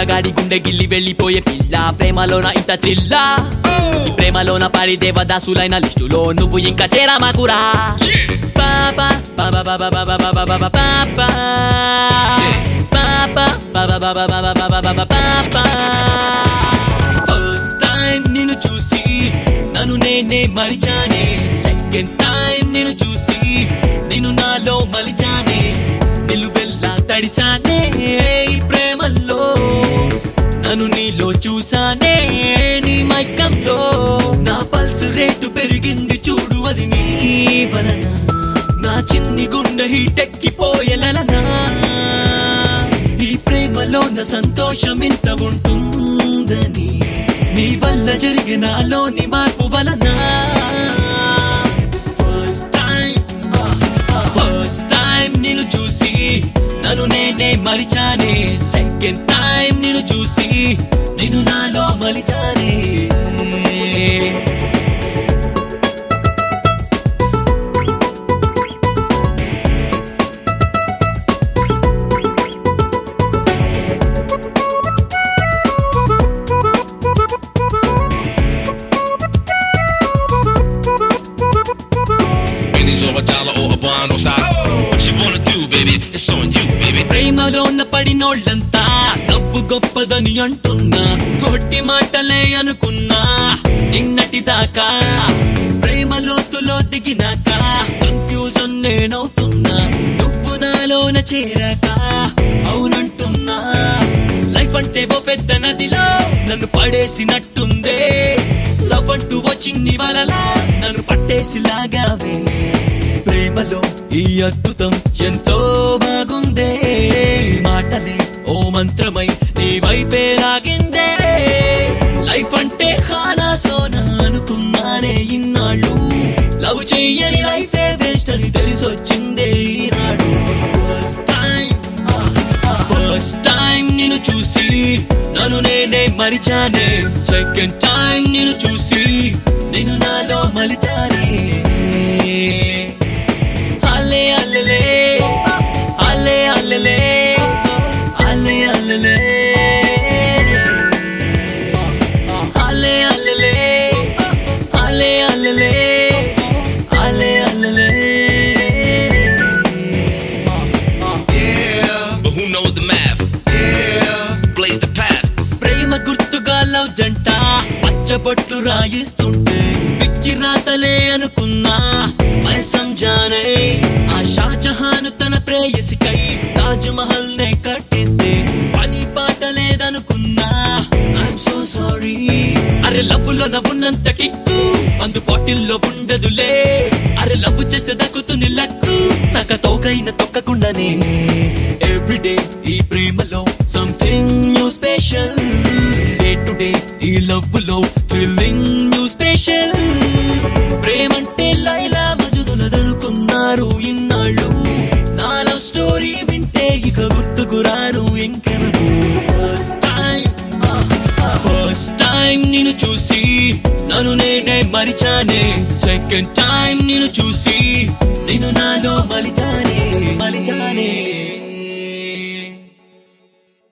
అందగాడి గుండె గిల్లి వెళ్ళిపోయే పిల్ల ప్రేమలోన ఇంత త్రిల్లా ఈ ప్రేమలోన పడి దేవదాసులైన లిస్టులో నువ్వు ఇంకా చేరామాకురా పాపా పాపా పాపా పాపా పాపా పాపా పాపా పాపా పాపా పాపా పాపా పాపా పాపా ఫస్ట్ టైం నిన్ను చూసి నన్ను నేనే మరిచానే సెకండ్ టైం నిన్ను చూసి నేను నాలో మలిచానే నిలువెల్లా తడిసానే ఈ ప్రేమల్లో నన్ను నీలో చూసానే నీ మైకంలో నా పల్స్ రేటు పెరిగింది చూడు అది నీ వలన నా చిన్ని గుండె హీటెక్కిపోయేలనా ఈ ప్రేమలో నా సంతోషం ఇంత ఉంటుందని నీ వల్ల జరిగిన నాలోని మార్పు వలన ఫస్ట్ టైం ఫస్ట్ టైం నిన్ను చూసి నన్ను నేనే మరిచానే సెకండ్ టైం నిన్ను చూసి నేను నాలో మలిచానే Pennies or a dollar or a bond or side. What you wanna do, baby? It's on you, baby. ప్రేమలో ఉన్న పడినోళ్ళంతా డబ్బు గొప్పదని అంటున్నా కొట్టి మాటలే అనుకున్నా నిన్నటి దాకా ప్రేమ లోతులో దిగినాక కన్ఫ్యూజన్ నేనవుతున్నా నువ్వు నాలోన చేరాక అవునంటున్నా లైఫ్ అంటే ఓ పెద్ద నదిలో నన్ను పడేసినట్టుందే లవ్ అంటూ ఓ చిన్ని వలలా నన్ను పట్టేసి లాగావే ప్రేమలో ఈ అద్భుతం ఎంతో బాగుందే ఈ మాటలే ఓ మంత్రమై నీ వైపే రాగిందే లైఫ్ అంటే హానా సోనా అనుకున్నానే ఇన్నాళ్ళు లవ్ చెయ్యని లైఫే వేస్ట్ అని తెలిసొచ్చిందే ఈనాడు ఫస్ట్ టైం ఫస్ట్ టైం నిన్ను చూసి నన్ను నేనే మరిచానే సెకండ్ టైం నిన్ను చూసి నేను నాలో మలిచానే అల్లే అల్లలే అల్లే అల్లలే అల్లే అల్లలే అల్లే అల్లలే అల్లే అల్లలే అల్లే అల్లలే But who knows the math? Yeah. Blaze the path. ప్రేమ గుర్తుగా లవ్ జంట పచ్చబొట్లు రాయిస్తుంటే పిచ్చి రాతలే అనుకున్నా మై సంజానే ఆ షాజహాన్ తన ప్రేయసికై తాజ్ మహల్ నే కట్టిస్తే పని పాట లేదనుకున్నా ఐఎమ్ సో సారీ అరే లవ్ లో నవ్వున్నంత కిక్కు మందు బాటిల్లో ఉండదులే అరే లవ్ చేస్తే దక్కుతుంది లక్కు నాక తోకైన తొక్కకుండానే ఎవ్రీడే ఈ ప్రేమలో something new special day to day ఈ లవ్ లో థ్రిల్లింగ్ న్యూ స్పెషల్ ప్రేమంటే లైలా మజుదులదనుకున్నారు ఇన్నాళ్ళు నా లవ్ స్టోరీ వింటే ఇక గుర్తుకు రాను ఇంకెవరు ఫస్ట్ టైం ఫస్ట్ టైం నిన్ను చూసి నన్ను నేనే మరిచానే సెకండ్ టైం నిన్ను చూసి నేను నాలో మలిచానే మలిచానే